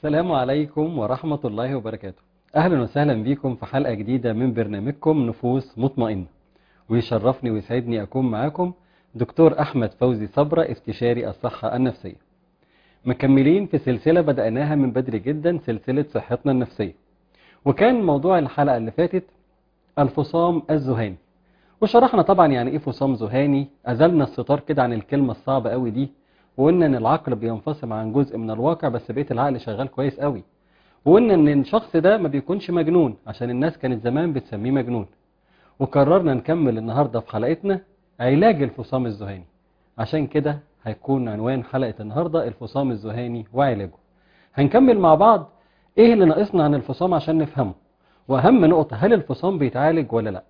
السلام عليكم ورحمة الله وبركاته أهلا وسهلا بكم في حلقة جديدة من برنامجكم نفوس مطمئنة ويشرفني ويسعدني أكون معاكم دكتور أحمد فوزي صبرة استشاري الصحة النفسية مكملين في سلسلة بدأناها من بدري جدا سلسلة صحتنا النفسية وكان موضوع الحلقة اللي فاتت الفصام الذهاني وشرحنا طبعا يعني ايه فصام ذهاني أزلنا الستار كده عن الكلمة الصعبة قوي دي وقلنا ان العقل بينفصل عن جزء من الواقع بس بقيه العقل شغال كويس قوي وقلنا ان الشخص ده ما بيكونش مجنون عشان الناس كانت زمان بتسميه مجنون وقررنا نكمل النهارده في حلقتنا علاج الفصام الذهاني عشان كده هيكون عنوان حلقه النهارده الفصام الذهاني وعلاجه هنكمل مع بعض ايه اللي ناقصنا عن الفصام عشان نفهمه واهم نقطه هل الفصام بيتعالج ولا لا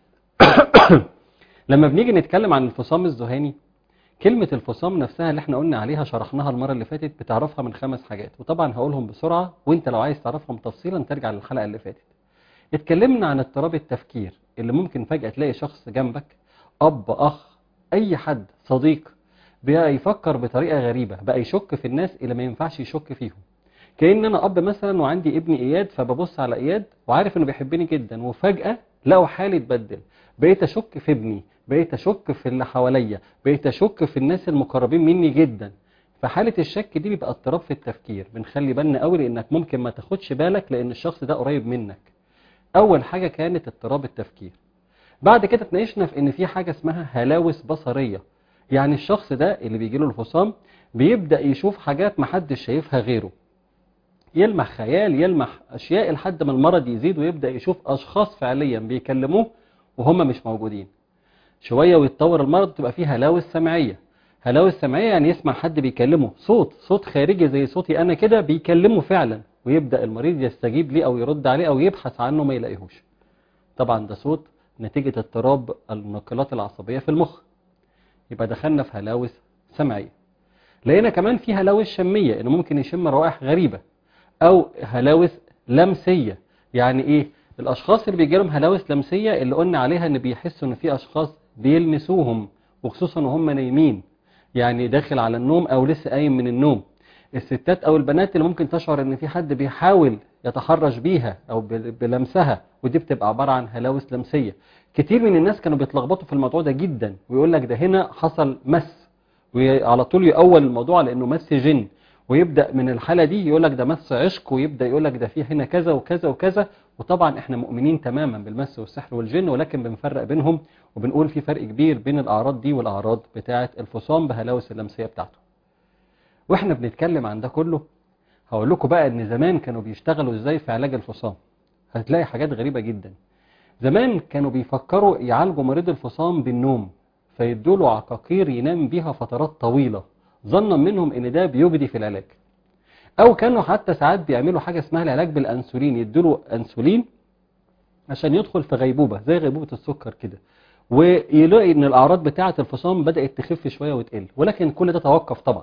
لما بنيجي نتكلم عن الفصام الذهاني كلمة الفصام نفسها اللي احنا قلنا عليها شرحناها المرة اللي فاتت بتعرفها من خمس حاجات وطبعا هقولهم بسرعة وانت لو عايز تعرفهم تفصيلا ترجع للحلقة اللي فاتت اتكلمنا عن اضطراب التفكير اللي ممكن فجأة تلاقي شخص جنبك اب اخ اي حد صديق بقى يفكر بطريقة غريبة بقى يشك في الناس اللي ما ينفعش يشك فيهم كأن انا اب مثلا وعندي ابني اياد فببص على اياد وعارف انه بيحبني جدا وفجأة لقوا حالي اتبدل بقيت اشك في ابني بقيت اشك في اللي حواليا بقيت اشك في الناس المقربين مني جدا فحالة الشك دي بيبقى اضطراب في التفكير بنخلي بالنا قوي لانك ممكن ما تاخدش بالك لان الشخص ده قريب منك اول حاجة كانت اضطراب التفكير بعد كده اتناقشنا في ان في حاجة اسمها هلاوس بصرية يعني الشخص ده اللي بيجي له الفصام بيبدأ يشوف حاجات محدش شايفها غيره يلمح خيال يلمح اشياء لحد ما المرض يزيد ويبدأ يشوف اشخاص فعليا بيكلموه وهم مش موجودين شوية ويتطور المرض تبقى فيه هلاوس سمعية هلاوس سمعية يعني يسمع حد بيكلمه صوت صوت خارجي زي صوتي أنا كده بيكلمه فعلا ويبدأ المريض يستجيب ليه أو يرد عليه أو يبحث عنه ما يلاقيهوش طبعا ده صوت نتيجة اضطراب النقلات العصبية في المخ يبقى دخلنا في هلاوس سمعية لقينا كمان في هلاوس شمية إنه ممكن يشم روائح غريبة أو هلاوس لمسية يعني إيه الأشخاص اللي بيجي لهم هلاوس لمسية اللي قلنا عليها إن بيحسوا إن في أشخاص بيلمسوهم وخصوصا وهم نايمين يعني داخل على النوم او لسه قايم من النوم الستات او البنات اللي ممكن تشعر ان في حد بيحاول يتحرش بيها او بلمسها ودي بتبقى عبارة عن هلاوس لمسية كتير من الناس كانوا بيتلخبطوا في الموضوع ده جدا ويقول لك ده هنا حصل مس وعلى طول يأول الموضوع لانه مس جن ويبدأ من الحالة دي يقول لك ده مس عشق ويبدأ يقول لك ده في هنا كذا وكذا وكذا وطبعا احنا مؤمنين تماما بالمس والسحر والجن ولكن بنفرق بينهم وبنقول في فرق كبير بين الأعراض دي والأعراض بتاعة الفصام بهلاوس اللمسية بتاعته واحنا بنتكلم عن ده كله هقول لكم بقى ان زمان كانوا بيشتغلوا ازاي في علاج الفصام هتلاقي حاجات غريبة جدا زمان كانوا بيفكروا يعالجوا مريض الفصام بالنوم فيدوا له عقاقير ينام بيها فترات طويلة ظنا منهم ان ده بيجدي في العلاج او كانوا حتى ساعات بيعملوا حاجة اسمها العلاج بالانسولين يدوا انسولين عشان يدخل في غيبوبة زي غيبوبة السكر كده ويلاقي ان الاعراض بتاعة الفصام بدأت تخف شوية وتقل ولكن كل ده توقف طبعا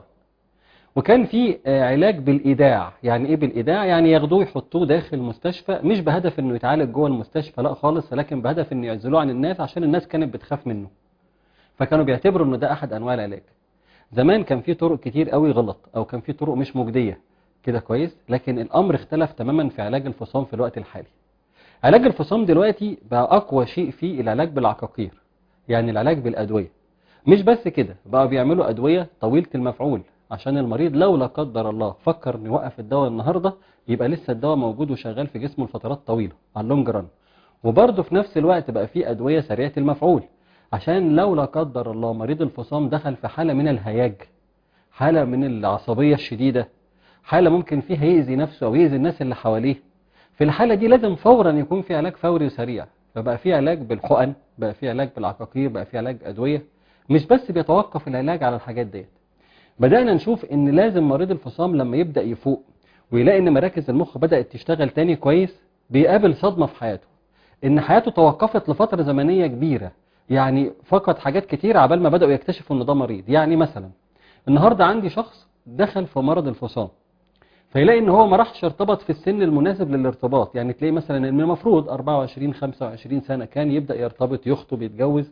وكان في علاج بالايداع يعني ايه بالايداع يعني ياخدوه يحطوه داخل المستشفى مش بهدف انه يتعالج جوه المستشفى لا خالص ولكن بهدف انه يعزلوه عن الناس عشان الناس كانت بتخاف منه فكانوا بيعتبروا ان ده احد انواع العلاج زمان كان في طرق كتير قوي غلط او كان في طرق مش مجدية كده كويس لكن الامر اختلف تماما في علاج الفصام في الوقت الحالي علاج الفصام دلوقتي بقى اقوى شيء فيه العلاج بالعقاقير يعني العلاج بالادوية مش بس كده بقى بيعملوا ادوية طويلة المفعول عشان المريض لو لا قدر الله فكر انه يوقف الدواء النهاردة يبقى لسه الدواء موجود وشغال في جسمه لفترات طويلة على اللونج ران وبرضه في نفس الوقت بقى في ادوية سريعة المفعول عشان لو لا قدر الله مريض الفصام دخل في حالة من الهياج حالة من العصبية الشديدة حالة ممكن فيها يأذي نفسه أو يأذي الناس اللي حواليه في الحالة دي لازم فورا يكون في علاج فوري وسريع فبقى في علاج بالحقن بقى في علاج بالعقاقير بقى في علاج أدوية مش بس بيتوقف العلاج على الحاجات ديت بدأنا نشوف ان لازم مريض الفصام لما يبدأ يفوق ويلاقي ان مراكز المخ بدأت تشتغل تاني كويس بيقابل صدمة في حياته ان حياته توقفت لفترة زمنية كبيرة يعني فقط حاجات كتير عبال ما بدأوا يكتشفوا ان ده مريض يعني مثلا النهاردة عندي شخص دخل في مرض الفصام فيلاقي ان هو ما راحش ارتبط في السن المناسب للارتباط يعني تلاقي مثلا ان المفروض 24 25 سنة كان يبدأ يرتبط يخطب يتجوز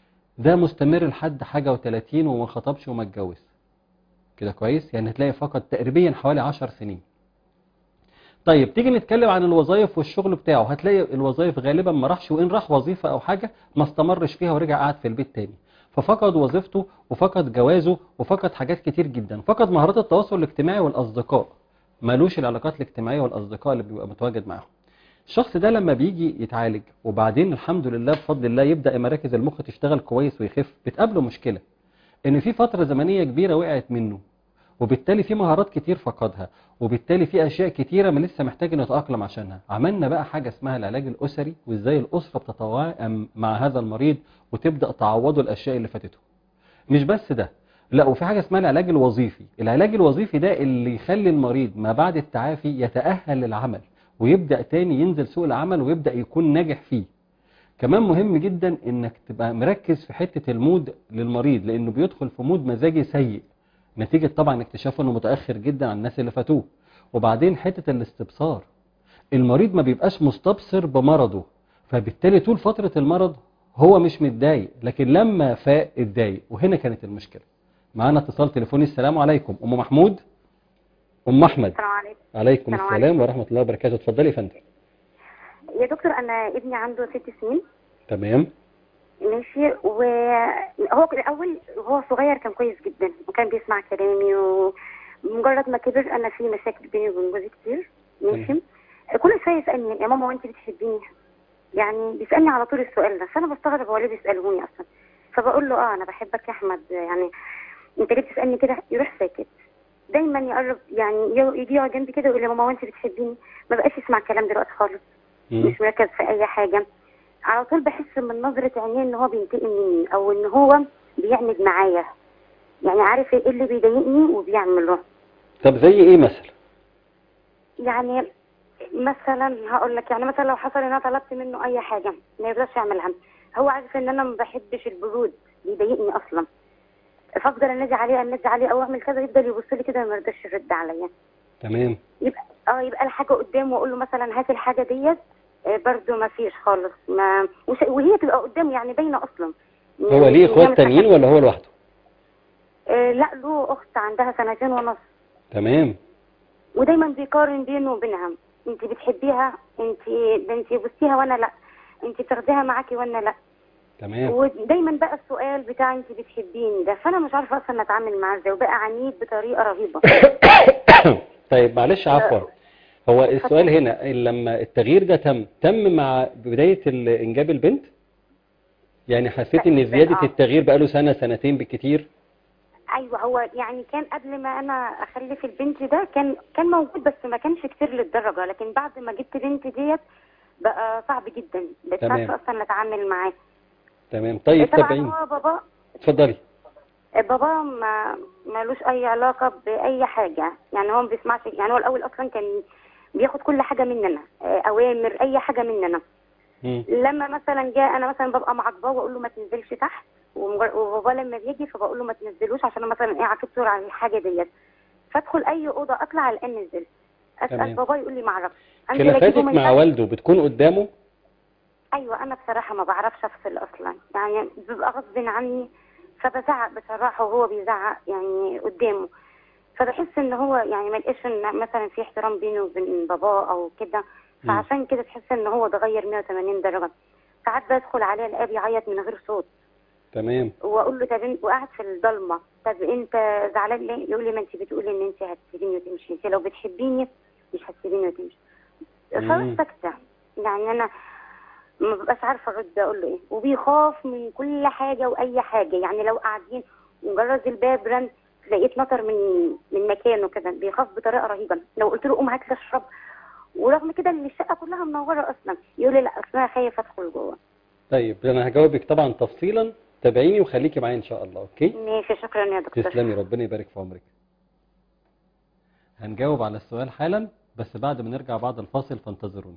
ده مستمر لحد حاجة و30 وما خطبش وما اتجوز كده كويس يعني هتلاقي فقط تقريبا حوالي 10 سنين طيب تيجي نتكلم عن الوظائف والشغل بتاعه هتلاقي الوظائف غالبا ما راحش وإن راح وظيفة أو حاجة ما استمرش فيها ورجع قاعد في البيت تاني ففقد وظيفته وفقد جوازه وفقد حاجات كتير جدا فقد مهارات التواصل الاجتماعي والأصدقاء ملوش العلاقات الاجتماعية والأصدقاء اللي بيبقى متواجد معاهم الشخص ده لما بيجي يتعالج وبعدين الحمد لله بفضل الله يبدأ مراكز المخ تشتغل كويس ويخف بتقابله مشكلة ان في فترة زمنية كبيرة وقعت منه وبالتالي في مهارات كتير فقدها وبالتالي في اشياء كتيرة من لسه محتاج انه يتأقلم عشانها عملنا بقى حاجة اسمها العلاج الاسري وازاي الاسرة بتتوائم مع هذا المريض وتبدأ تعوضه الاشياء اللي فاتته مش بس ده لا وفي حاجة اسمها العلاج الوظيفي العلاج الوظيفي ده اللي يخلي المريض ما بعد التعافي يتأهل للعمل ويبدأ تاني ينزل سوق العمل ويبدأ يكون ناجح فيه كمان مهم جدا انك تبقى مركز في حتة المود للمريض لانه بيدخل في مود مزاجي سيء نتيجة طبعا اكتشافه انه متأخر جدا عن الناس اللي فاتوه وبعدين حتة الاستبصار المريض ما بيبقاش مستبصر بمرضه فبالتالي طول فترة المرض هو مش متضايق لكن لما فاق اتضايق وهنا كانت المشكلة معانا اتصال تليفوني السلام عليكم ام محمود ام احمد السلام عليكم عليكم السلام السلام ورحمة الله وبركاته اتفضلي يا فندم يا دكتور انا ابني عنده ست سنين تمام ماشي وهو كان الاول وهو صغير كان كويس جدا وكان بيسمع كلامي ومجرد ما كبر انا في مشاكل بيني وبين جوزي كتير ماشي كل شويه يسالني يا ماما هو انت بتحبيني يعني بيسالني على طول السؤال ده فانا بستغرب هو ليه بيسالوني اصلا فبقول له اه انا بحبك يا احمد يعني انت ليه بتسالني كده يروح ساكت دايما يقرب يعني يجي يقعد جنبي كده ويقول لي يا ماما هو انت بتحبيني ما بقاش يسمع الكلام دلوقتي خالص مم. مش مركز في اي حاجه على طول بحس من نظره عينيه ان هو بينتقم مني او ان هو بيعند معايا يعني عارف ايه اللي بيضايقني وبيعمله طب زي ايه مثلا يعني مثلا هقول لك يعني مثلا لو حصل ان انا طلبت منه اي حاجه ما يقدرش يعملها هو عارف ان انا ما بحبش البرود بيضايقني اصلا فافضل انادي عليه انادي عليه او اعمل كذا يفضل يبص لي كده ما يرضاش يرد عليا تمام يبقى اه يبقى الحاجه قدامه واقول له مثلا هات الحاجه ديت آه، برضو ما فيش خالص ما وش... وهي تبقى قدامه يعني باينه اصلا هو ليه هي اخوات مش تانيين حاجة- ولا هو لوحده آه لا له اخت عندها سنتين ونص تمام ودايما بيقارن بينه وبينها انت بتحبيها انت ده انت بصيها وانا لا انت بتاخديها معاكي وانا لا تمام ودايما بقى السؤال بتاع انت بتحبيني ده فانا مش عارفه اصلا اتعامل معاه ازاي وبقى عنيد بطريقه رهيبه طيب معلش عفوا هو السؤال هنا لما التغيير ده تم تم مع بداية ال- انجاب البنت يعني حسيت ان تقريباً، زيادة آه. التغيير بقاله سنة سنتين بالكتير ايوه هو يعني كان قبل ما انا اخلف البنت ده كان كان موجود بس ما كانش كتير للدرجه لكن بعد ما جبت بنت ديت بقى صعب جدا بقيت تمام. عارفه اصلا اتعامل معاه تمام طيب طبعا تابعين هو بابا اتفضلي بابا ما مالوش اي علاقه باي حاجه يعني هو ما بيسمعش يعني هو الاول اصلا كان بياخد كل حاجه مننا آه، اوامر اي حاجه مننا مم. لما مثلا جاء انا مثلا ببقى معاقباه واقول له ما تنزلش تحت ومجر- وبابا لما بيجي فبقول له ما تنزلوش عشان أنا مثلا ايه عاقبته على الحاجه ديت فادخل اي اوضه اطلع على الان نزل اسال تمام. بابا يقول لي ما اعرفش أنزل خلافاتك أجيبه من مع تحت. والده بتكون قدامه ايوه انا بصراحه ما بعرفش افصل اصلا يعني بيبقى غصب عني فبزعق بصراحه وهو بيزعق يعني قدامه فبحس ان هو يعني ما لقيش ان مثلا في احترام بينه وبين باباه او كده مم. فعشان كده تحس ان هو اتغير 180 درجه ساعات بدخل عليه الاقيه بيعيط من غير صوت تمام واقول له طب انت وقاعد في الضلمه طب انت زعلان ليه يقول لي ما انت بتقولي ان انت هتسيبيني وتمشي انت لو بتحبيني مش هتسيبيني وتمشي مم. خلاص ساكته يعني انا ما ببقاش عارفه ارد اقول له ايه وبيخاف من كل حاجه واي حاجه يعني لو قاعدين مجرد الباب رن لقيت نطر من من مكانه كده بيخاف بطريقه رهيبه لو قلت له قوم هات لي اشرب ورغم كده ان الشقه كلها منوره اصلا يقول لي لا اصل انا خايف ادخل جوه طيب انا هجاوبك طبعا تفصيلا تابعيني وخليكي معايا ان شاء الله اوكي ماشي شكرا يا دكتور تسلمي ربنا يبارك في عمرك هنجاوب على السؤال حالا بس بعد ما نرجع بعد الفاصل فانتظروني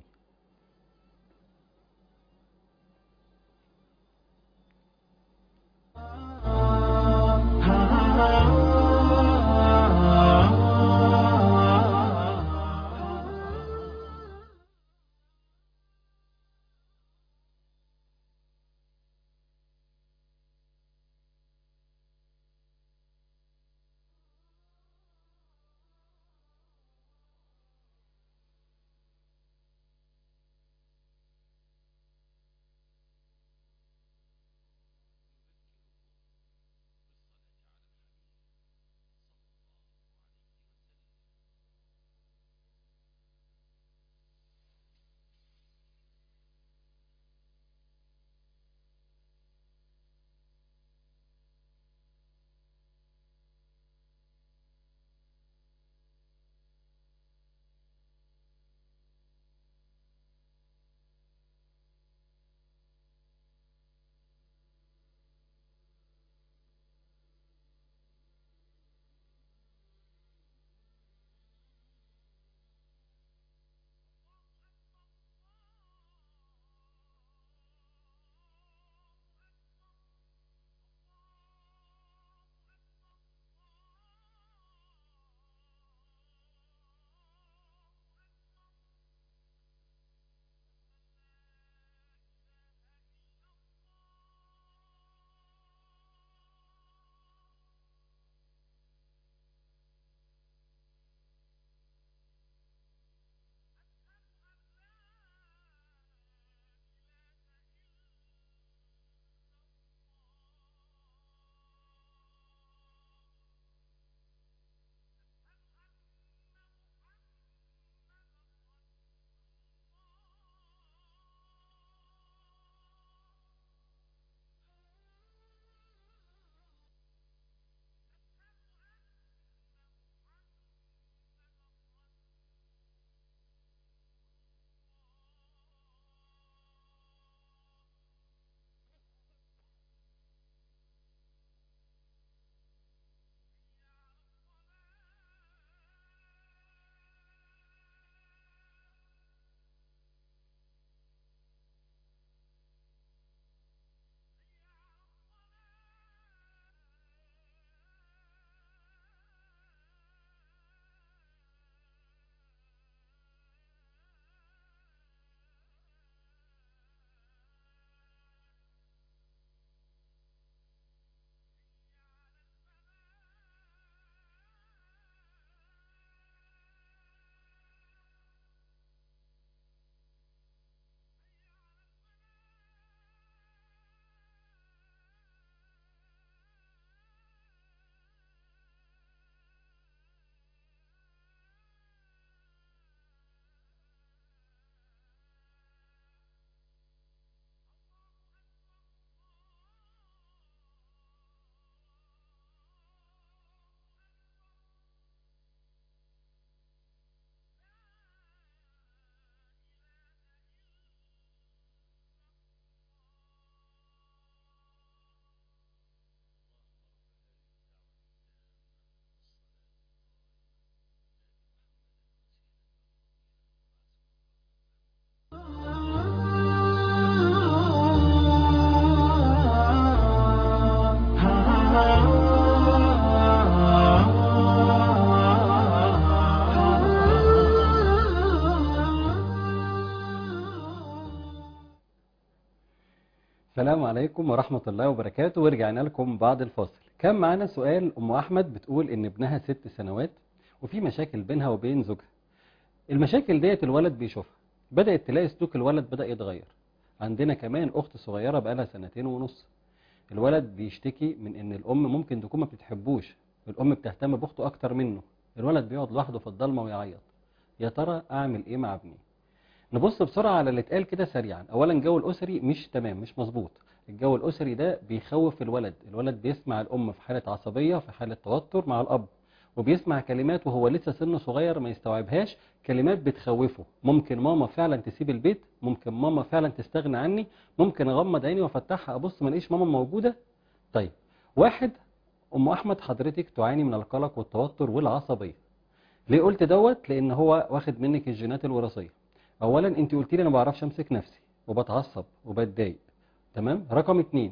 عليكم ورحمة الله وبركاته ورجعنا لكم بعد الفاصل كان معانا سؤال أم أحمد بتقول إن ابنها ست سنوات وفي مشاكل بينها وبين زوجها المشاكل ديت الولد بيشوفها بدأت تلاقي سلوك الولد بدأ يتغير عندنا كمان أخت صغيرة بقالها سنتين ونص الولد بيشتكي من إن الأم ممكن تكون ما بتحبوش الأم بتهتم بأخته أكتر منه الولد بيقعد لوحده في الضلمة ويعيط يا ترى أعمل إيه مع ابني نبص بسرعة على اللي اتقال كده سريعا أولا الجو الأسري مش تمام مش مظبوط الجو الأسري ده بيخوف الولد الولد بيسمع الأم في حالة عصبية في حالة توتر مع الأب وبيسمع كلمات وهو لسه سنه صغير ما يستوعبهاش كلمات بتخوفه ممكن ماما فعلا تسيب البيت ممكن ماما فعلا تستغنى عني ممكن اغمض عيني وافتحها ابص ما الاقيش ماما موجوده طيب واحد ام احمد حضرتك تعاني من القلق والتوتر والعصبيه ليه قلت دوت لان هو واخد منك الجينات الوراثيه اولا انت قلت لي انا ما بعرفش امسك نفسي وبتعصب وبتضايق تمام رقم اتنين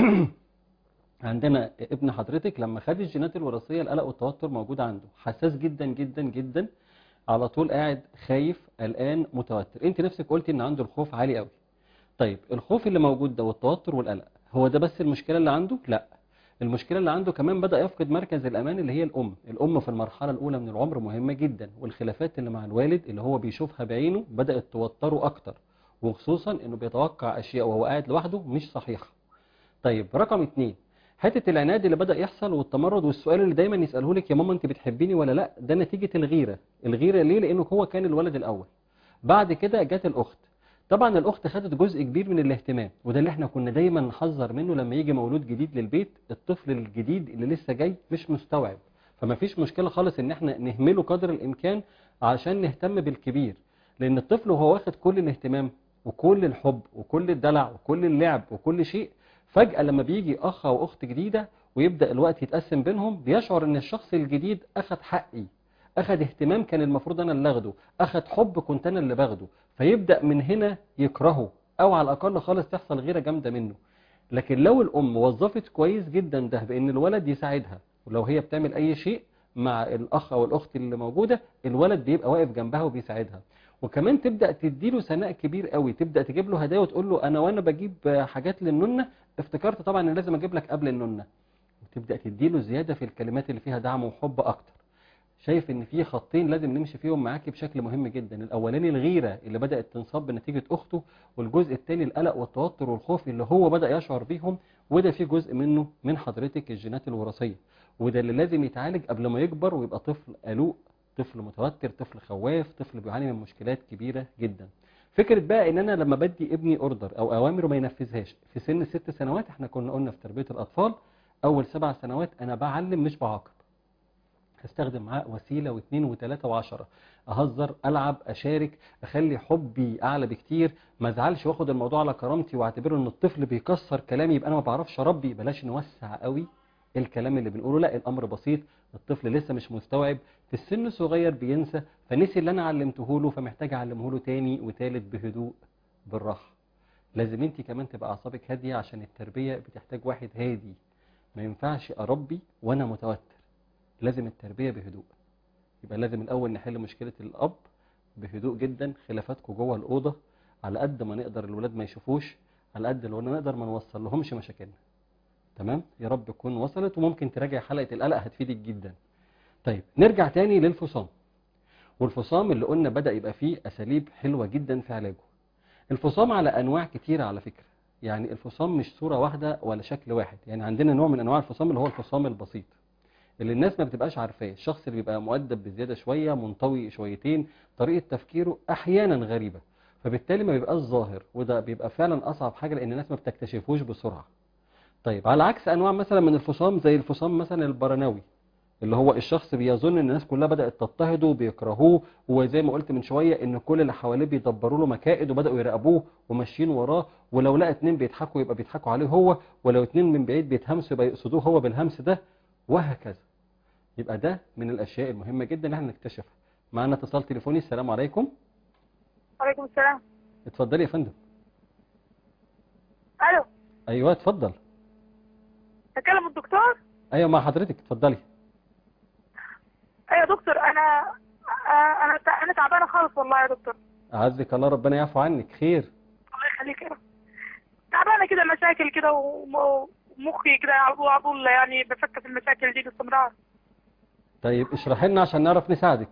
عندنا ابن حضرتك لما خد الجينات الوراثيه القلق والتوتر موجود عنده حساس جدا جدا جدا على طول قاعد خايف قلقان متوتر انت نفسك قلتي ان عنده الخوف عالي قوي طيب الخوف اللي موجود ده والتوتر والقلق هو ده بس المشكله اللي عنده لا المشكله اللي عنده كمان بدا يفقد مركز الامان اللي هي الام الام في المرحله الاولى من العمر مهمه جدا والخلافات اللي مع الوالد اللي هو بيشوفها بعينه بدات توتره اكتر وخصوصا انه بيتوقع اشياء وهو قاعد لوحده مش صحيحه طيب رقم اتنين حته العناد اللي بدا يحصل والتمرد والسؤال اللي دايما يساله لك يا ماما انت بتحبيني ولا لا ده نتيجه الغيره الغيره ليه لانه هو كان الولد الاول بعد كده جت الاخت طبعا الاخت خدت جزء كبير من الاهتمام وده اللي احنا كنا دايما نحذر منه لما يجي مولود جديد للبيت الطفل الجديد اللي لسه جاي مش مستوعب فما فيش مشكله خالص ان احنا نهمله قدر الامكان عشان نهتم بالكبير لان الطفل وهو واخد كل الاهتمام وكل الحب وكل الدلع وكل اللعب وكل شيء فجأة لما بيجي أخ أو أخت جديدة ويبدأ الوقت يتقسم بينهم بيشعر إن الشخص الجديد أخد حقي أخد اهتمام كان المفروض أنا اللي أخده أخد حب كنت أنا اللي باخده فيبدأ من هنا يكرهه أو على الأقل خالص تحصل غيرة جامدة منه لكن لو الأم وظفت كويس جدا ده بإن الولد يساعدها ولو هي بتعمل أي شيء مع الأخ أو الأخت اللي موجودة الولد بيبقى واقف جنبها وبيساعدها وكمان تبدأ تديله سناء كبير قوي تبدأ تجيب له هدايا وتقول له أنا وأنا بجيب حاجات للنونة افتكرت طبعا ان لازم اجيب لك قبل النونة وتبدأ تديله زيادة في الكلمات اللي فيها دعم وحب اكتر شايف ان في خطين لازم نمشي فيهم معاكي بشكل مهم جدا الاولاني الغيرة اللي بدأت تنصب بنتيجة اخته والجزء الثاني القلق والتوتر والخوف اللي هو بدأ يشعر بيهم وده في جزء منه من حضرتك الجينات الوراثية وده اللي لازم يتعالج قبل ما يكبر ويبقى طفل قلوق طفل متوتر طفل خواف طفل بيعاني من مشكلات كبيرة جدا فكرة بقى ان انا لما بدي ابني اوردر او اوامر ما ينفذهاش في سن ست سنوات احنا كنا قلنا في تربية الاطفال اول سبع سنوات انا بعلم مش بعاقب هستخدم معاه وسيلة واثنين وثلاثة وعشرة اهزر العب اشارك اخلي حبي اعلى بكتير ما ازعلش واخد الموضوع على كرامتي واعتبره ان الطفل بيكسر كلامي يبقى انا ما بعرفش اربي بلاش نوسع قوي الكلام اللي بنقوله لا الامر بسيط الطفل لسه مش مستوعب في السن الصغير بينسى فنسي اللي انا علمته له فمحتاج اعلمه له تاني وتالت بهدوء بالراحه لازم انت كمان تبقى اعصابك هاديه عشان التربيه بتحتاج واحد هادي ما ينفعش اربي وانا متوتر لازم التربيه بهدوء يبقى لازم الاول نحل مشكله الاب بهدوء جدا خلافاتكم جوه الاوضه على قد ما نقدر الولاد ما يشوفوش على قد لو نقدر ما نوصل لهمش مشاكلنا تمام يا رب تكون وصلت وممكن تراجع حلقه القلق هتفيدك جدا طيب نرجع تاني للفصام والفصام اللي قلنا بدأ يبقى فيه أساليب حلوة جدا في علاجه الفصام على أنواع كتيرة على فكرة يعني الفصام مش صورة واحدة ولا شكل واحد يعني عندنا نوع من أنواع الفصام اللي هو الفصام البسيط اللي الناس ما بتبقاش عارفاه الشخص اللي بيبقى مؤدب بزيادة شوية منطوي شويتين طريقة تفكيره أحيانا غريبة فبالتالي ما بيبقاش ظاهر وده بيبقى فعلا أصعب حاجة لأن الناس ما بتكتشفوش بسرعة طيب على عكس أنواع مثلا من الفصام زي الفصام مثلا البرناوي اللي هو الشخص بيظن ان الناس كلها بدأت تضطهده وبيكرهوه وزي ما قلت من شوية ان كل اللي حواليه بيدبروا له مكائد وبدأوا يراقبوه وماشيين وراه ولو لقى اتنين بيضحكوا يبقى بيضحكوا عليه هو ولو اتنين من بعيد بيتهمسوا يبقى يقصدوه هو بالهمس ده وهكذا يبقى ده من الاشياء المهمة جدا اللي احنا نكتشفها معنا اتصال تليفوني السلام عليكم وعليكم السلام اتفضلي يا فندم الو ايوه اتفضل تكلم الدكتور ايوه مع حضرتك اتفضلي ايوه يا دكتور انا آه، انا تع- انا تعبانه خالص والله يا دكتور اعزك الله ربنا يعفو عنك خير الله يخليك يا رب تعبانه كده مشاكل كده وم- ومخي كده على طول على طول يعني بفكر في المشاكل دي باستمرار طيب اشرح لنا عشان نعرف نساعدك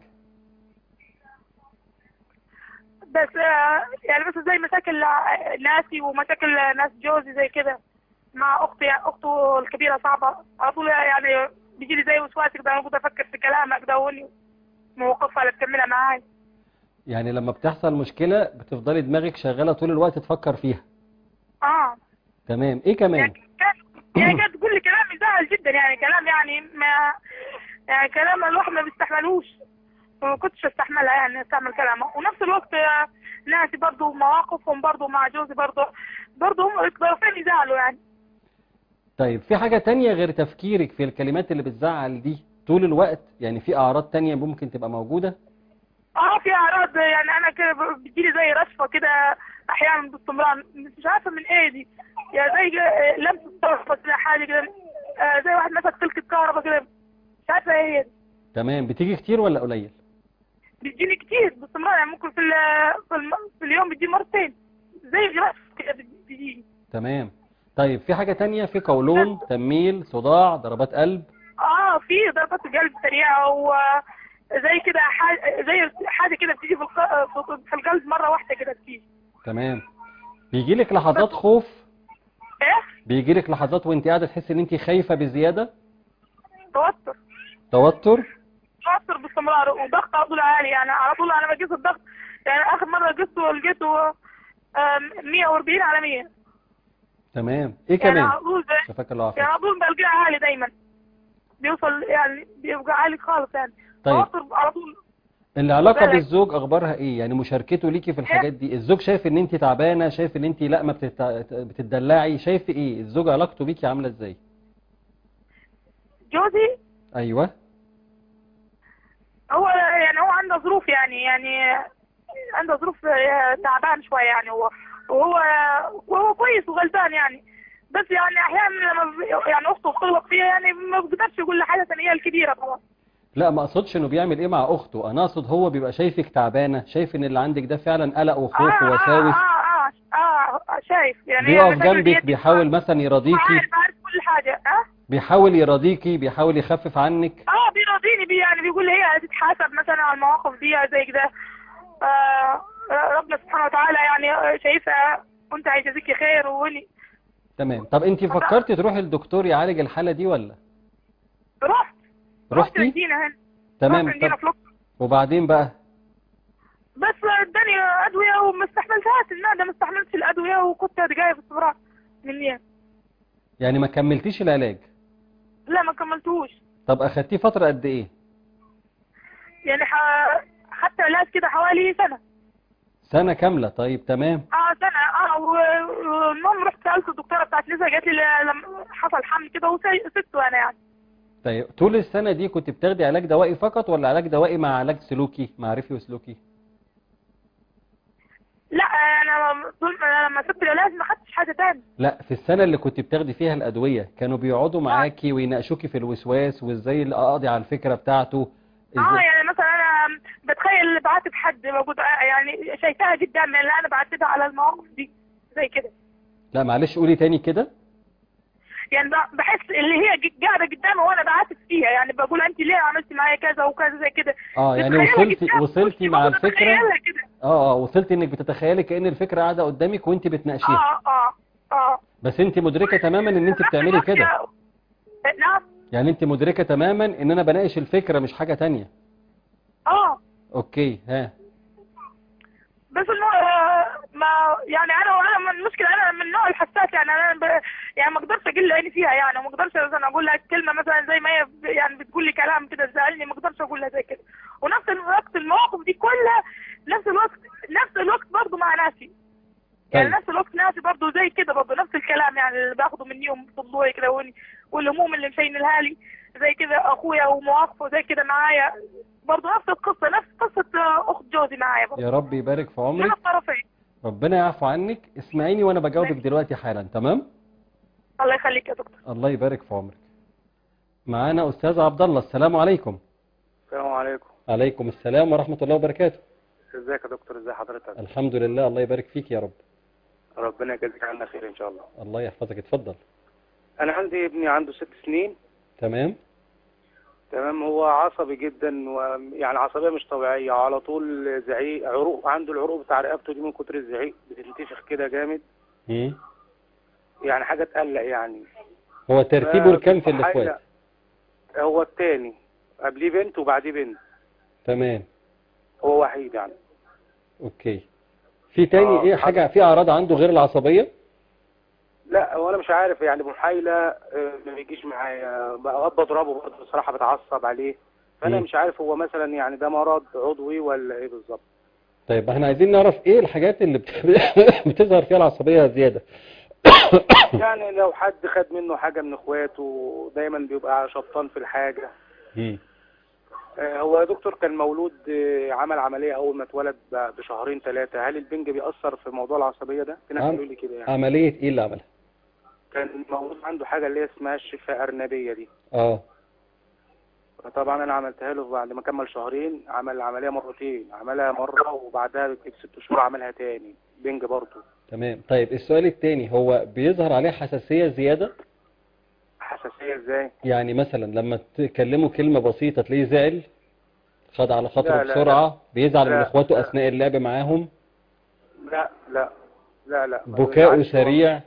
بس آه، يعني بس زي مشاكل آه، ناسي ومشاكل ناس جوزي زي كده مع اختي اخته الكبيره صعبه على طول يعني بيجي لي زي وسواس كده انا كنت افكر في كلامك ده وإني مواقفها اللي بتكملها معاي يعني لما بتحصل مشكلة بتفضلي دماغك شغالة طول الوقت تفكر فيها اه تمام ايه كمان يعني كان يعني كانت تقول لي كلام يزعل جدا يعني كلام يعني ما يعني كلام الواحد ما بيستحملوش وما كنتش استحملها يعني استعمل كلامه ونفس الوقت آه، ناسي برضه مواقفهم برضه مع جوزي برضه برضه هم الطرفين يزعلوا يعني طيب في حاجة تانية غير تفكيرك في الكلمات اللي بتزعل دي طول الوقت يعني في أعراض تانية ممكن تبقى موجودة اه في اعراض يعني انا كده ب- بتجيلي زي رشفه كده احيانا باستمرار مش عارفه من ايه دي يعني زي آه، لمسه طرفه كده حاجه كده آه، زي واحد مسك سلك الكهرباء كده مش عارفه ايه هي دي. تمام بتيجي كتير ولا قليل بتجيني كتير باستمرار يعني ممكن في ال- في, الم... في اليوم بتجي مرتين زي رشفه كده بت- بتجيني تمام طيب في حاجة تانية في قولون تنميل صداع ضربات قلب اه في ضربات قلب سريعه وزي كده حاجه زي حاجه كده بتيجي في, الق... في- في القلب مره واحده كده بتيجي تمام بيجيلك لحظات خوف ايه بيجيلك لحظات وانت قاعدة تحس ان انت خايفة بزيادة توتر توتر توتر باستمرار وضغط على طول عالي يعني على طول انا بقيس الضغط يعني اخر مره قسته لقيته آم، 140 على 100 تمام ايه يعني كمان على طول ب- شفاك الله يعني عافيك على طول بلقاه عالي دايما بيوصل يعني بيبقى عالي خالص يعني طيب توتر على طول العلاقة بالك. بالزوج اخبارها ايه يعني مشاركته ليكي في الحاجات دي الزوج شايف ان انت تعبانة شايف ان انت لا ما بتت... بتدلعي شايف ايه الزوج علاقته بيكي عاملة ازاي جوزي ايوه هو يعني هو عنده ظروف يعني يعني عنده ظروف آه، تعبان شويه يعني هو وهو وهو كويس وغلبان يعني بس يعني احيانا لما ب- يعني اخته بتغلط فيها يعني ما بقدرش يقول لها حاجه ثانيه الكبيره طبعا لا ما اقصدش انه بيعمل ايه مع اخته انا اقصد هو بيبقى شايفك تعبانة شايف ان اللي عندك ده فعلا قلق وخوف آه، ووساوس اه اه اه, آه شايف يعني بيقف المشاكل جنبك ديت بيحاول مثلا يراضيكي عارف عارف كل حاجه اه بيحاول يراضيكي بيحاول يخفف عنك اه بيراضيني بي يعني بيقول لي هي هتتحاسب مثلا على المواقف دي زي كده آه ربنا سبحانه وتعالى يعني شايفها وانت هيجازيكي خير واني تمام طب انت فكرتي تروحي للدكتور يعالج الحالة دي ولا رحت رحت رحتي مدينة هنا تمام رحت مدينة طب في الأقصر. وبعدين بقى بس اداني ادوية وما استحملتهاش المعدة ما استحملتش الادوية وكنت جاية في الصباح مني يعني ما كملتيش العلاج لا ما كملتوش طب اخدتيه فترة قد ايه يعني ح... حتى علاج كده حوالي سنة سنة كاملة طيب تمام اه سنة اه و- والمهم رحت سألت الدكتورة بتاعت نسا قالت لي لا- لما حصل حمل كده وسبته انا يعني طيب طول السنة دي كنت بتاخدي علاج دوائي فقط ولا علاج دوائي مع علاج سلوكي معرفي وسلوكي لا انا طول أنا لما سبت العلاج ما خدتش حاجة تاني لا في السنة اللي كنت بتاخدي فيها الأدوية كانوا بيقعدوا معاكي ويناقشوكي في الوسواس وازاي اللي اقضي على الفكرة بتاعته اه ازاي يعني مثلا انا بتخيل بعاتب حد موجود يعني شايفاها قدامي اللي انا بعاتبها على المواقف دي زي كده لا معلش قولي تاني كده يعني ب- بحس اللي هي ج- قاعده قدامي وانا بعاتب فيها يعني بقول انت ليه عملتي معايا كذا وكذا زي كده اه يعني بتخيلها وصلتي قدامي، وصلتي مش مع بقعد الفكرة أتخيلها كده اه اه وصلتي انك بتتخيلي كأن الفكرة قاعدة قدامك وانت بتناقشيها اه اه اه بس انت مدركة تماما ان انت بتعملي كده نعم يعني انت مدركة تماما ان انا بناقش الفكرة مش حاجة تانية اه اوكي ها بس انه آه، ما يعني انا انا من المشكله انا من النوع الحساس يعني انا ب... يعني ما اقدرش اقل عيني فيها يعني وما اقدرش مثلا اقول لها كلمه مثلا زي ما هي ب- يعني بتقول لي كلام كده زعلني ما اقدرش اقول لها زي كده ونفس الوقت المواقف دي كلها نفس الوقت نفس الوقت برضه مع ناسي يعني طيب. نفس الوقت ناسي برضه زي كده برضه نفس الكلام يعني اللي باخده منيهم طلوعي كده وال- والهموم اللي مشينلها لي زي كده اخويا ومواقفه زي كده معايا برضه نفس القصه نفس قصه آه، اخت جوزي معايا برضه يا رب يبارك في من عمرك الطرفين ربنا يعفو عنك اسمعيني وانا بجاوبك دلوقتي حالا تمام الله يخليك يا دكتور الله يبارك في عمرك معانا استاذ عبد الله السلام عليكم السلام عليكم عليكم السلام ورحمة الله وبركاته ازيك يا دكتور ازي حضرتك الحمد لله الله يبارك فيك يا رب ربنا يجازيك عنا خير ان شاء الله الله يحفظك اتفضل انا عندي ابني عنده ست سنين تمام تمام هو عصبي جدا ويعني عصبيه مش طبيعيه على طول زعيق عروق عنده العروق بتاع رقبته دي من كتر الزعيق بتنتفخ كده جامد مم. يعني حاجه تقلق يعني هو ترتيبه الكام في فحاجة- الاخوات هو التاني قبليه بنت وبعديه بنت تمام هو وحيد يعني اوكي في تاني آه، ايه حاجة في اعراض عنده غير العصبية لا هو انا مش عارف يعني محايله آه، ما بيجيش معايا بقى بضربه برضه بصراحه بتعصب عليه فانا مم. مش عارف هو مثلا يعني ده مرض عضوي ولا ايه بالظبط طيب احنا عايزين نعرف ايه الحاجات اللي بت- بتظهر فيها العصبية زيادة يعني لو حد خد منه حاجه من اخواته دايما بيبقى شبطان في الحاجه مم. آه، هو يا دكتور كان مولود آه، عمل عمليه اول ما اتولد ب- بشهرين ثلاثه هل البنج بيأثر في موضوع العصبيه ده؟ في ناس عم- قالوا لي كده يعني عملية ايه اللي عملها كان مولود عنده حاجه اللي هي اسمها الشفاء ارنبيه دي اه طبعا انا عملتها له بعد ما كمل شهرين عمل العمليه مرتين عملها مره وبعدها بست شهور عملها تاني بنج برضه تمام طيب السؤال التاني هو بيظهر عليه حساسية زيادة حساسيه ازاي؟ يعني مثلا لما تكلمه كلمة بسيطة تلاقيه زعل خد على خاطره لا، لا، بسرعة بيزعل من لا، اخواته لا. اثناء اللعب معاهم لا لا لا لا ما بكاؤه بيزعلش سريع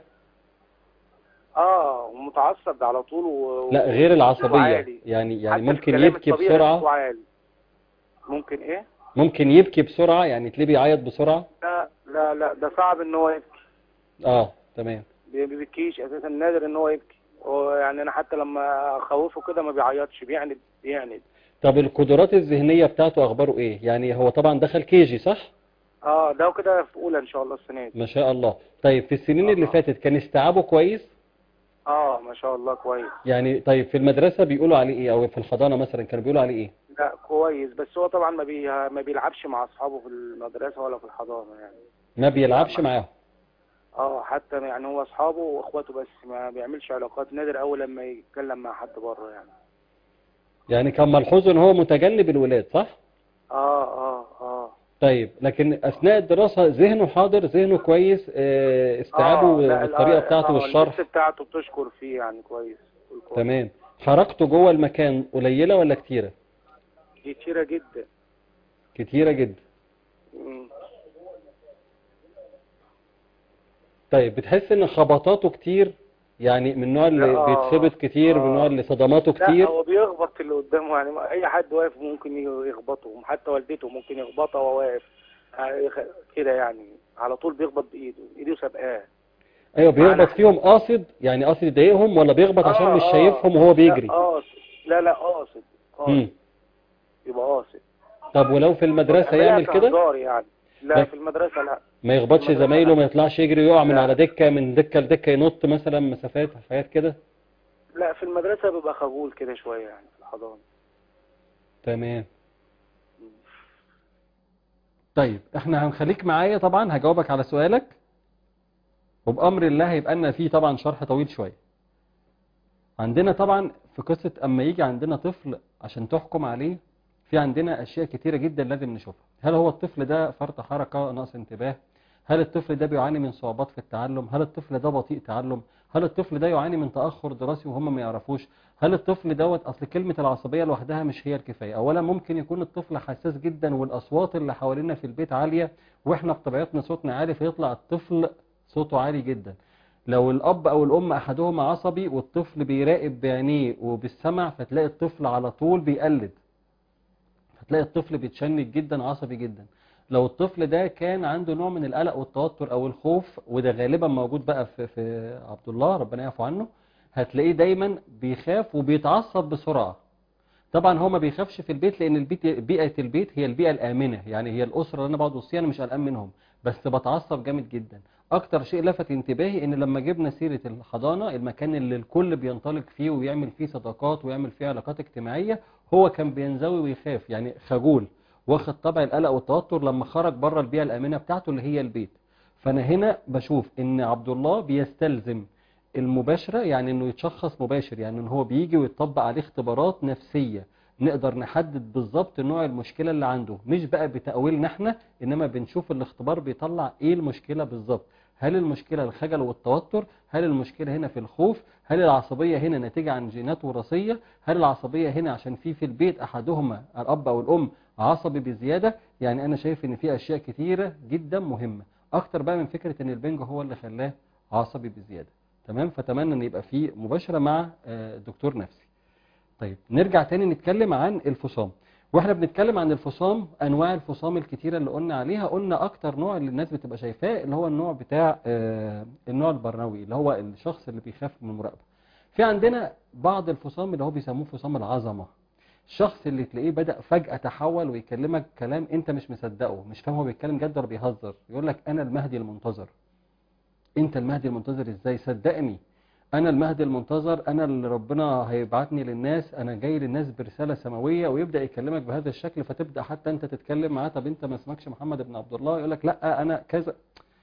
اه ومتعصب ده على طول و... لا غير وصوته العصبية عالي. يعني حتى يعني في ممكن الكلام يبكي الطبيعي صوته بسرعة عالي. ممكن ايه؟ ممكن يبكي بسرعة يعني تلاقيه بيعيط بسرعة لا لا لا ده صعب ان هو يبكي اه تمام ما بيبكيش اساسا نادر ان هو يبكي هو يعني انا حتى لما اخوفه كده ما بيعيطش بيعند بيعند طب القدرات الذهنية بتاعته اخباره ايه يعني هو طبعا دخل كيجي صح اه ده كده في اولى ان شاء الله السنه دي ما شاء الله طيب في السنين اللي آه. فاتت كان استيعابه كويس اه ما شاء الله كويس يعني طيب في المدرسة بيقولوا عليه ايه او في الحضانة مثلا كانوا بيقولوا عليه ايه لا كويس بس هو طبعا ما بي... ما بيلعبش مع اصحابه في المدرسه ولا في الحضانه يعني ما بيلعبش معاهم اه حتى يعني هو اصحابه واخواته بس ما بيعملش علاقات نادر اول لما يتكلم مع حد بره يعني يعني كان ملحوظ ان هو متجنب الولاد صح اه اه اه طيب لكن اثناء الدراسة ذهنه حاضر ذهنه كويس آه، استيعابه آه لا، بالطريقة لا، بتاعته آه، والشرح البت بتاعته بتشكر فيه يعني كويس كويس. تمام حركته جوه المكان قليلة ولا كتيرة كتيرة جدا كتيرة جدا مم. طيب بتحس ان خبطاته كتير يعني من النوع اللي لا، بيتخبط كتير من آه. النوع اللي صدماته لا كتير هو بيخبط اللي قدامه يعني اي حد واقف ممكن يخبطه حتى والدته ممكن يخبطها وهو واقف آه، كده يعني على طول بيخبط بايده ايده سابقاه ايوه بيخبط معنا. فيهم قاصد يعني قاصد يضايقهم ولا بيخبط عشان آه، مش آه. شايفهم وهو بيجري لا قاصد لا لا قاصد مم. قاصد يبقى قاصد طب ولو في المدرسة عملية يعمل كده كهزار يعني لا لا. في المدرسة لا ما يخبطش المدرسة زمايله لا. ما يطلعش يجري ويقع من لا. على دكة من دكة لدكة ينط مثلا مسافات حاجات كده لا في المدرسة بيبقى خجول كده شوية يعني في الحضانة تمام طيب احنا هنخليك معايا طبعا هجاوبك على سؤالك وبأمر الله هيبقى لنا فيه طبعا شرح طويل شوية عندنا طبعا في قصة اما يجي عندنا طفل عشان تحكم عليه في عندنا اشياء كتيرة جدا لازم نشوفها هل هو الطفل ده فرط حركة نقص انتباه هل الطفل ده بيعاني من صعوبات في التعلم هل الطفل ده بطيء تعلم هل الطفل ده يعاني من تأخر دراسي وهم ما يعرفوش هل الطفل دوت اصل كلمة العصبية لوحدها مش هي الكفاية اولا ممكن يكون الطفل حساس جدا والاصوات اللي حوالينا في البيت عالية واحنا بطبيعتنا صوتنا عالي فيطلع الطفل صوته عالي جدا لو الاب او الام احدهما عصبي والطفل بيراقب بعينيه وبالسمع فتلاقي الطفل على طول بيقلد فتلاقي الطفل بيتشنج جدا عصبي جدا لو الطفل ده كان عنده نوع من القلق والتوتر او الخوف وده غالبا موجود بقى في, في عبد الله ربنا يعفو عنه هتلاقيه دايما بيخاف وبيتعصب بسرعة طبعا هو ما بيخافش في البيت لان البيت بيئة البيت هي البيئة الآمنة يعني هي الأسرة اللي انا بقعد وسطيها انا مش قلقان منهم بس بتعصب جامد جدا اكتر شيء لفت انتباهي ان لما جبنا سيرة الحضانة المكان اللي الكل بينطلق فيه ويعمل فيه صداقات ويعمل فيه علاقات اجتماعية هو كان بينزوي ويخاف يعني خجول واخد طبع القلق والتوتر لما خرج بره البيئة الآمنة بتاعته اللي هي البيت فانا هنا بشوف ان عبد الله بيستلزم المباشرة يعني انه يتشخص مباشر يعني ان هو بيجي ويطبق عليه اختبارات نفسية نقدر نحدد بالظبط نوع المشكلة اللي عنده مش بقى بتأويلنا احنا انما بنشوف الاختبار بيطلع ايه المشكلة بالظبط هل المشكلة الخجل والتوتر هل المشكلة هنا في الخوف هل العصبية هنا ناتجة عن جينات وراثية هل العصبية هنا عشان في في البيت أحدهما الأب أو الأم عصبي بزيادة يعني أنا شايف إن في أشياء كتيرة جدا مهمة أكتر بقى من فكرة إن البنج هو اللي خلاه عصبي بزيادة تمام فتمنى إن يبقى في مباشرة مع آه، دكتور نفسي طيب نرجع تاني نتكلم عن الفصام واحنا بنتكلم عن الفصام انواع الفصام الكتيره اللي قلنا عليها قلنا اكتر نوع اللي الناس بتبقى شايفاه اللي هو النوع بتاع آه، النوع البرنوي اللي هو الشخص اللي بيخاف من المراقبه في عندنا بعض الفصام اللي هو بيسموه فصام العظمه الشخص اللي تلاقيه بدأ فجأة تحول ويكلمك كلام انت مش مصدقه مش فاهم هو بيتكلم جد ولا بيهزر يقول لك انا المهدي المنتظر انت المهدي المنتظر ازاي صدقني انا المهدي المنتظر انا اللي ربنا هيبعتني للناس انا جاي للناس برسالة سماوية ويبدأ يكلمك بهذا الشكل فتبدأ حتى انت تتكلم معاه طب انت ما اسمكش محمد بن عبد الله يقول لك لا انا كذا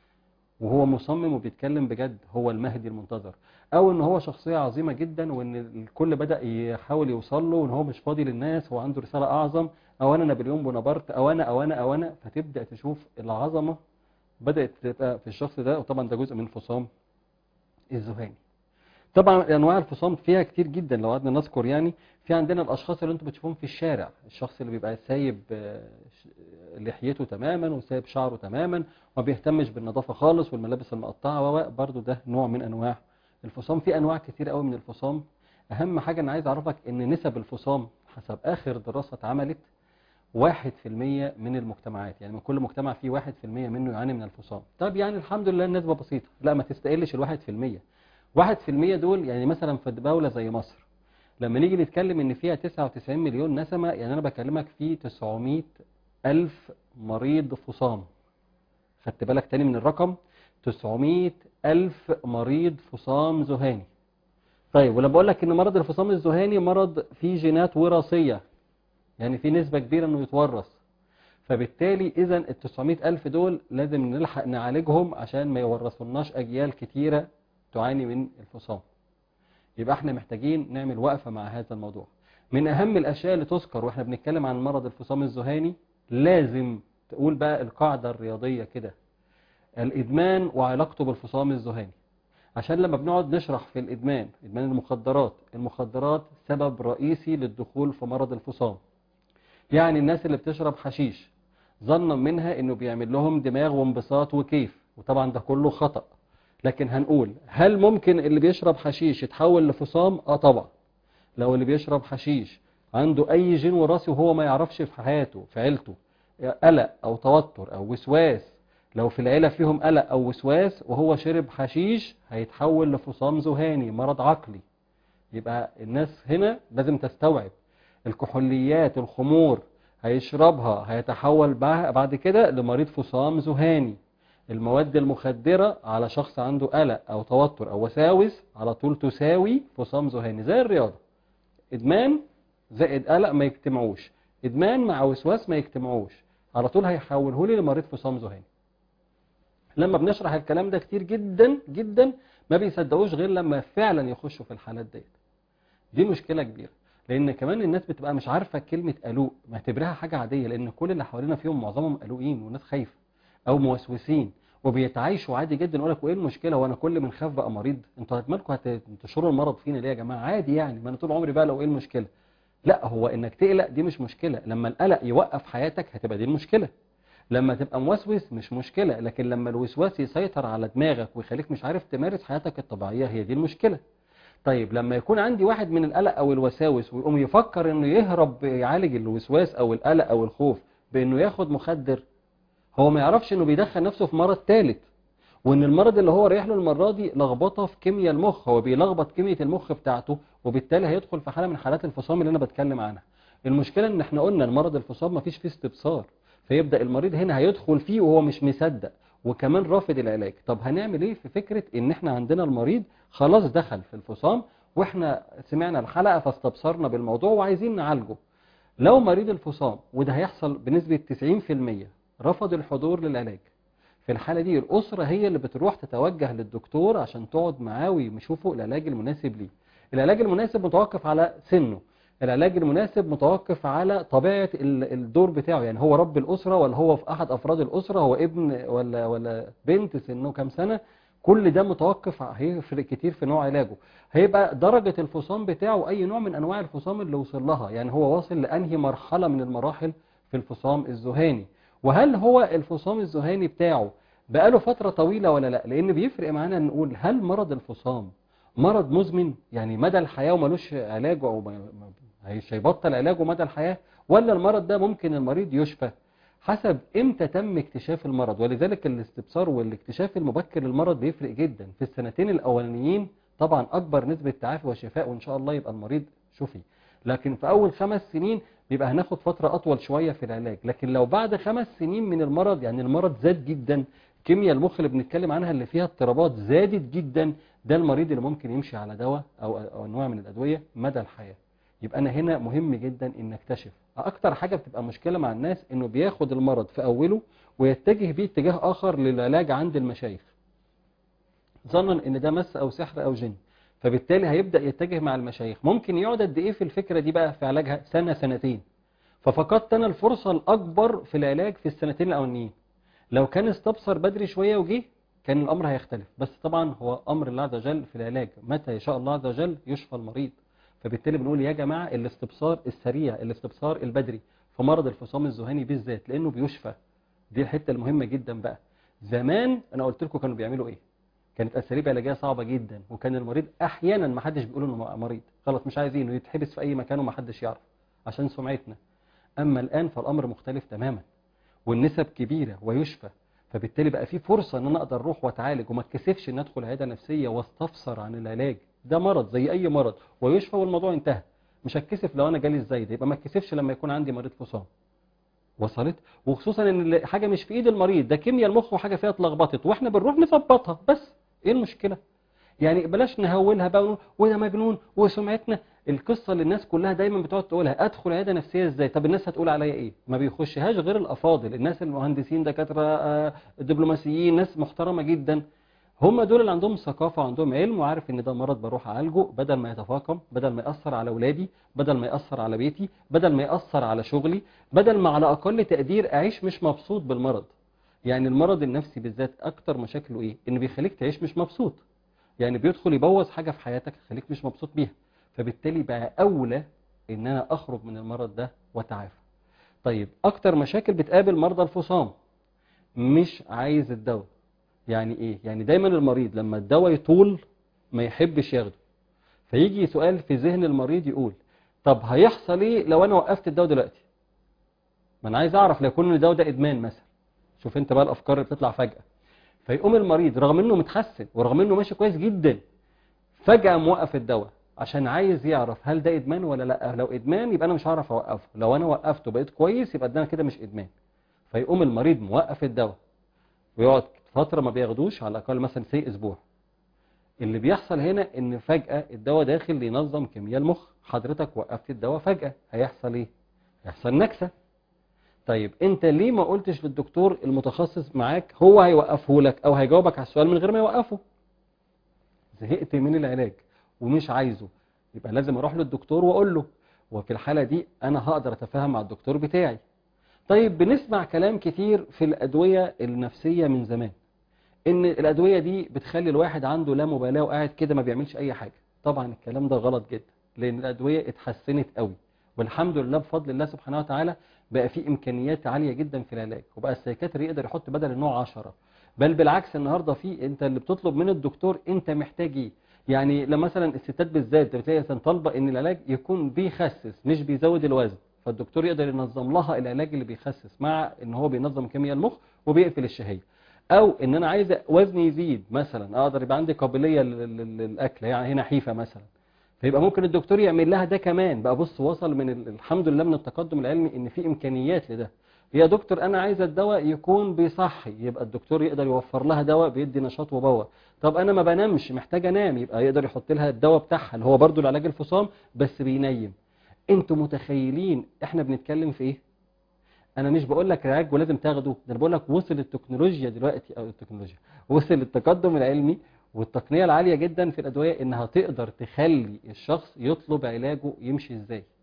وهو مصمم وبيتكلم بجد هو المهدي المنتظر او ان هو شخصية عظيمة جدا وان الكل بدأ يحاول يوصل له وان هو مش فاضي للناس هو عنده رسالة اعظم او انا نابليون بونابرت او انا او انا او انا فتبدأ تشوف العظمة بدأت تبقى في الشخص ده وطبعا ده جزء من فصام الذهاني طبعا انواع الفصام فيها كتير جدا لو قعدنا نذكر يعني في عندنا الاشخاص اللي انتم بتشوفوهم في الشارع الشخص اللي بيبقى سايب آه، ش- لحيته تماما وسايب شعره تماما وما بيهتمش بالنظافه خالص والملابس المقطعه و برضه ده نوع من انواع الفصام في انواع كتير قوي من الفصام اهم حاجه انا عايز اعرفك ان نسب الفصام حسب اخر دراسه اتعملت واحد في المية من المجتمعات يعني من كل مجتمع فيه واحد في المية منه يعاني من الفصام طب يعني الحمد لله النسبة بسيطة لا ما تستقلش الواحد في المية واحد في المية دول يعني مثلا في دولة زي مصر لما نيجي نتكلم ان فيها 99 مليون نسمة يعني انا بكلمك في 900 الف مريض فصام خدت بالك تاني من الرقم 900 الف مريض فصام ذهاني طيب ولما بقول لك ان مرض الفصام الذهاني مرض فيه جينات وراثية يعني في نسبة كبيرة انه يتورث فبالتالي اذا ال 900 الف دول لازم نلحق نعالجهم عشان ما يورثولناش اجيال كتيرة تعاني من الفصام يبقى احنا محتاجين نعمل وقفة مع هذا الموضوع من اهم الاشياء اللي تذكر واحنا بنتكلم عن مرض الفصام الذهاني لازم تقول بقى القاعدة الرياضية كده الادمان وعلاقته بالفصام الذهاني عشان لما بنقعد نشرح في الادمان ادمان المخدرات المخدرات سبب رئيسي للدخول في مرض الفصام يعني الناس اللي بتشرب حشيش ظنا منها انه بيعمل لهم دماغ وانبساط وكيف وطبعا ده كله خطأ لكن هنقول هل ممكن اللي بيشرب حشيش يتحول لفصام اه طبعا لو اللي بيشرب حشيش عنده اي جين وراثي وهو ما يعرفش في حياته في عيلته قلق او توتر او وسواس لو في العيلة فيهم قلق او وسواس وهو شرب حشيش هيتحول لفصام ذهاني مرض عقلي يبقى الناس هنا لازم تستوعب الكحوليات الخمور هيشربها هيتحول بع- بعد كده لمريض فصام ذهاني المواد المخدرة على شخص عنده قلق أو توتر أو وساوس على طول تساوي فصام ذهاني زي الرياضة إدمان زائد قلق ما يجتمعوش إدمان مع وسواس ما يجتمعوش على طول هيحوله لي لمريض فصام ذهاني لما بنشرح الكلام ده كتير جدا جدا ما بيصدقوش غير لما فعلا يخشوا في الحالات ديت دي مشكلة كبيرة لان كمان الناس بتبقى مش عارفة كلمة قلوق معتبرها حاجة عادية لان كل اللي حوالينا فيهم معظمهم قلوقين وناس خايفة او موسوسين وبيتعايشوا عادي جدا يقول لك وايه المشكلة وانا كل من خاف بقى مريض انتوا مالكم هتنتشروا المرض فينا ليه يا جماعة عادي يعني ما انا طول عمري بقى لو ايه المشكلة لا هو انك تقلق دي مش مشكلة لما القلق يوقف حياتك هتبقى دي المشكلة لما تبقى موسوس مش مشكلة لكن لما الوسواس يسيطر على دماغك ويخليك مش عارف تمارس حياتك الطبيعية هي دي المشكلة طيب لما يكون عندي واحد من القلق او الوساوس ويقوم يفكر انه يهرب يعالج الوسواس او القلق او الخوف بانه ياخد مخدر هو ما يعرفش انه بيدخل نفسه في مرض ثالث وان المرض اللي هو رايح له المره دي لخبطه في كيمياء المخ هو بيلخبط كيمياء المخ بتاعته وبالتالي هيدخل في حاله من حالات الفصام اللي انا بتكلم عنها المشكله ان احنا قلنا المرض الفصام ما فيش فيه استبصار فيبدا المريض هنا هيدخل فيه وهو مش مصدق وكمان رافض العلاج طب هنعمل ايه في فكره ان احنا عندنا المريض خلاص دخل في الفصام واحنا سمعنا الحلقه فاستبصرنا بالموضوع وعايزين نعالجه لو مريض الفصام وده هيحصل بنسبه 90% رفض الحضور للعلاج في الحالة دي الأسرة هي اللي بتروح تتوجه للدكتور عشان تقعد معاه ويشوفوا العلاج المناسب ليه العلاج المناسب متوقف على سنه العلاج المناسب متوقف على طبيعة ال- الدور بتاعه يعني هو رب الأسرة ولا هو في أحد أفراد الأسرة هو ابن ولا ولا بنت سنه كام سنة كل ده متوقف ع- هيفرق كتير في نوع علاجه هيبقى درجة الفصام بتاعه أي نوع من أنواع الفصام اللي وصل لها يعني هو واصل لأنهي مرحلة من المراحل في الفصام الذهاني وهل هو الفصام الذهاني بتاعه بقاله فترة طويلة ولا لا لأن بيفرق معانا نقول هل مرض الفصام مرض مزمن يعني مدى الحياة وملوش علاج أو ما- ما- هيش هيبطل علاجه مدى الحياة ولا المرض ده ممكن المريض يشفى حسب امتى تم اكتشاف المرض ولذلك الاستبصار والاكتشاف المبكر للمرض بيفرق جدا في السنتين الأولانيين طبعا أكبر نسبة تعافي وشفاء وإن شاء الله يبقى المريض شفي لكن في أول خمس سنين بيبقى هناخد فترة أطول شوية في العلاج لكن لو بعد خمس سنين من المرض يعني المرض زاد جدا كيمياء المخ اللي بنتكلم عنها اللي فيها اضطرابات زادت جدا ده المريض اللي ممكن يمشي على دواء أو, أو أنواع من الأدوية مدى الحياة يبقى أنا هنا مهم جدا إن أكتشف أكتر حاجة بتبقى مشكلة مع الناس إنه بياخد المرض في أوله ويتجه بيه اتجاه آخر للعلاج عند المشايخ ظنا إن ده مس أو سحر أو جن فبالتالي هيبدأ يتجه مع المشايخ ممكن يقعد قد إيه في الفكرة دي بقى في علاجها سنة سنتين ففقدت أنا الفرصة الأكبر في العلاج في السنتين الأولانيين لو كان استبصر بدري شوية وجه كان الأمر هيختلف بس طبعا هو أمر الله عز وجل في العلاج متى يشاء الله عز وجل يشفى المريض فبالتالي بنقول يا جماعة الاستبصار السريع الاستبصار البدري في مرض الفصام الذهاني بالذات لأنه بيشفى دي الحتة المهمة جدا بقى زمان أنا قلت لكم كانوا بيعملوا إيه كانت أساليب علاجية صعبة جدا وكان المريض أحيانا ما حدش بيقول إنه مريض خلاص مش عايزينه يتحبس في أي مكان وما حدش يعرف عشان سمعتنا أما الآن فالأمر مختلف تماما والنسب كبيرة ويشفى فبالتالي بقى في فرصة ان انا اقدر اروح واتعالج وما اتكسفش ان ادخل عياده نفسيه واستفسر عن العلاج ده مرض زي اي مرض ويشفى والموضوع انتهى مش هتكسف لو انا جالي ازاي ده يبقى ما اتكسفش لما يكون عندي مريض فصام وصلت وخصوصا ان ال- حاجه مش في ايد المريض ده كيمياء المخ وحاجه فيها اتلخبطت واحنا بنروح نظبطها بس ايه المشكله يعني بلاش نهولها بقى ونقول وده مجنون وسمعتنا القصه اللي الناس كلها دايما بتقعد تقولها ادخل عياده نفسيه ازاي طب الناس هتقول عليا ايه ما بيخشهاش غير الافاضل الناس المهندسين دكاتره آه، دبلوماسيين ناس محترمه جدا هم دول اللي عندهم ثقافه وعندهم علم وعارف ان ده مرض بروح اعالجه بدل ما يتفاقم بدل ما ياثر على اولادي بدل ما ياثر على بيتي بدل ما ياثر على شغلي بدل ما على اقل تقدير اعيش مش مبسوط بالمرض يعني المرض النفسي بالذات اكتر مشاكله ايه انه بيخليك تعيش مش مبسوط يعني بيدخل يبوظ حاجة في حياتك يخليك مش مبسوط بيها فبالتالي بقى أولى إن أنا أخرج من المرض ده وأتعافى طيب أكتر مشاكل بتقابل مرضى الفصام مش عايز الدواء يعني إيه؟ يعني دايما المريض لما الدواء يطول ما يحبش ياخده فيجي سؤال في ذهن المريض يقول طب هيحصل إيه لو أنا وقفت الدواء دلوقتي ما أنا عايز أعرف لو يكون إن الدواء ده إدمان مثلا شوف أنت بقى الأفكار اللي بتطلع فجأة فيقوم المريض رغم انه متحسن ورغم انه ماشي كويس جدا فجأة موقف الدواء عشان عايز يعرف هل ده ادمان ولا لا لو ادمان يبقى انا مش هعرف اوقفه لو انا وقفته بقيت كويس يبقى ده كده مش ادمان فيقوم المريض موقف الدواء ويقعد فترة ما بياخدوش على الاقل مثلا سي اسبوع اللي بيحصل هنا ان فجأة الدواء داخل ينظم كيمياء المخ حضرتك وقفت الدواء فجأة هيحصل ايه هيحصل نكسة طيب انت ليه ما قلتش للدكتور المتخصص معاك هو هيوقفه لك او هيجاوبك على السؤال من غير ما يوقفه زهقت من العلاج ومش عايزه يبقى لازم اروح للدكتور واقول له وفي الحالة دي انا هقدر اتفاهم مع الدكتور بتاعي طيب بنسمع كلام كتير في الادوية النفسية من زمان ان الادوية دي بتخلي الواحد عنده لا مبالاة وقاعد كده ما بيعملش اي حاجة طبعا الكلام ده غلط جدا لان الادوية اتحسنت قوي والحمد لله بفضل الله سبحانه وتعالى بقى في امكانيات عاليه جدا في العلاج وبقى السيكاتري يقدر يحط بدل النوع 10 بل بالعكس النهارده في انت اللي بتطلب من الدكتور انت محتاج ايه يعني لما مثلا الستات بالذات بتلاقي مثلا طالبه ان العلاج يكون بيخسس مش بيزود الوزن فالدكتور يقدر ينظم لها العلاج اللي بيخسس مع ان هو بينظم كيمياء المخ وبيقفل الشهيه او ان انا عايز وزني يزيد مثلا اقدر يبقى عندي قابليه لل- لل- للاكل يعني هنا حيفه مثلا فيبقى ممكن الدكتور يعمل لها ده كمان بقى بص وصل من ال- الحمد لله من التقدم العلمي ان في امكانيات لده يا دكتور انا عايز الدواء يكون بيصحي يبقى الدكتور يقدر يوفر لها دواء بيدي نشاط وباور طب انا ما بنامش محتاج انام يبقى يقدر يحط لها الدواء بتاعها اللي هو برضو العلاج الفصام بس بينيم انتوا متخيلين احنا بنتكلم في ايه انا مش بقول لك علاج ولازم تاخده ده انا بقول لك وصل التكنولوجيا دلوقتي او التكنولوجيا وصل التقدم العلمي والتقنيه العاليه جدا في الادويه انها تقدر تخلي الشخص يطلب علاجه يمشي ازاي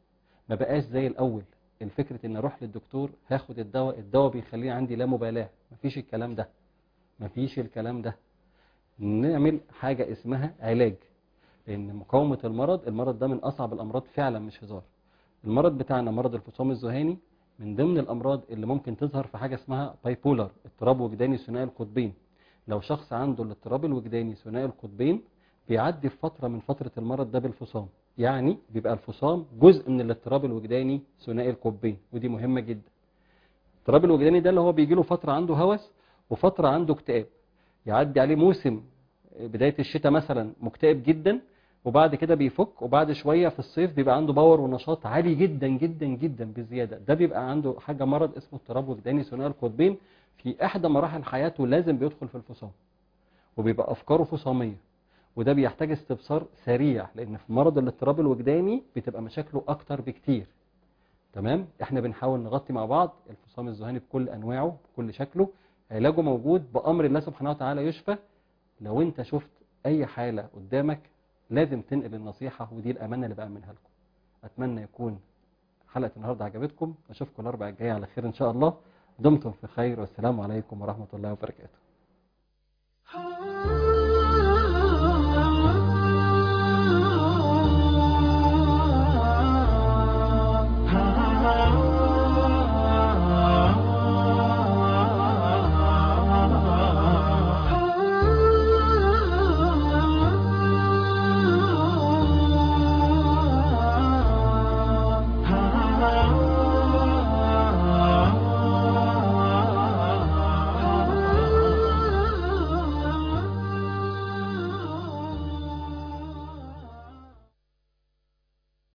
ما بقاش زي الاول الفكره ان اروح للدكتور هاخد الدواء الدواء بيخليني عندي لا مبالاه مفيش الكلام ده مفيش الكلام ده نعمل حاجه اسمها علاج لان مقاومه المرض المرض ده من اصعب الامراض فعلا مش هزار المرض بتاعنا مرض الفصام الذهاني من ضمن الامراض اللي ممكن تظهر في حاجه اسمها بايبولار اضطراب وجداني ثنائي القطبين لو شخص عنده الاضطراب الوجداني ثنائي القطبين بيعدي في فتره من فتره المرض ده بالفصام يعني بيبقى الفصام جزء من الاضطراب الوجداني ثنائي القطبين ودي مهمه جدا الاضطراب الوجداني ده اللي هو بيجي له فتره عنده هوس وفتره عنده اكتئاب يعدي عليه موسم بدايه الشتاء مثلا مكتئب جدا وبعد كده بيفك وبعد شويه في الصيف بيبقى عنده باور ونشاط عالي جدا جدا جدا بزياده ده بيبقى عنده حاجه مرض اسمه اضطراب وجداني ثنائي القطبين في احدى مراحل حياته لازم بيدخل في الفصام وبيبقى افكاره فصاميه وده بيحتاج استبصار سريع لان في مرض الاضطراب الوجداني بتبقى مشاكله اكتر بكتير تمام احنا بنحاول نغطي مع بعض الفصام الذهاني بكل انواعه بكل شكله علاجه موجود بامر الله سبحانه وتعالى يشفى لو انت شفت اي حاله قدامك لازم تنقل النصيحه ودي الامانه اللي بامنها لكم اتمنى يكون حلقه النهارده عجبتكم اشوفكم الاربع الجاي على خير ان شاء الله دمتم في خير والسلام عليكم ورحمه الله وبركاته